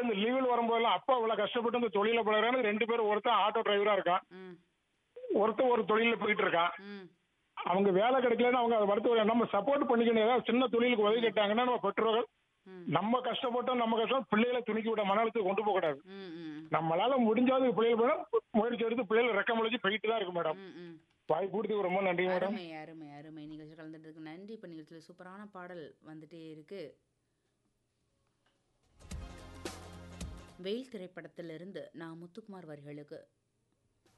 இந்த லீவில் வரும்போதெல்லாம் அப்பா இவ்வளவு கஷ்டப்பட்டு இந்த தொழில பழகிறான்னு ரெண்டு பேரும் ஒருத்தன் ஆட்டோ டிரைவரா இருக்கான் ம் ஒருத்தன் ஒரு தொழில போயிட்டு இருக்கான் ம் அவங்க வேலை கிடைக்கலன்னு அவங்க அதை வருத்த நம்ம சப்போர்ட் பண்ணிக்கணும் ஏதாவது சின்ன தொழிலுக்கு உதவி கேட்டாங்கன்னா நம்ம பெற்றோர்கள் ம். நம்ம கஷ்டப்பட்டோம் நம்ம கஷ்டம் பிள்ளைகளை துணிக்கி விட மன அழுத்தத்துக்கு கொண்டு போக கூடாது ம் ம் நம்மளால முடிஞ்சாது பிள்ளைகள் போனா முயற்சி எடுத்து பிள்ளைகள் ரெக்கம் முளைச்சு போயிட்டு தான் இருக்கு மேடம் ம் ம் வாய்ப்பு கொடுத்ததுக்கு ரொம்ப நன்றி மேடம் அருமை அருமை அருமை நிகழ்ச்சி கலந்துட்டதுக்கு நன்றி இப்போ நிகழ்ச்சியில் சூப்பரான பாடல் வந்துட்டே இருக்கு வெயில் திரைப்படத்திலிருந்து நான் முத்துக்குமார் வரிகளுக்கு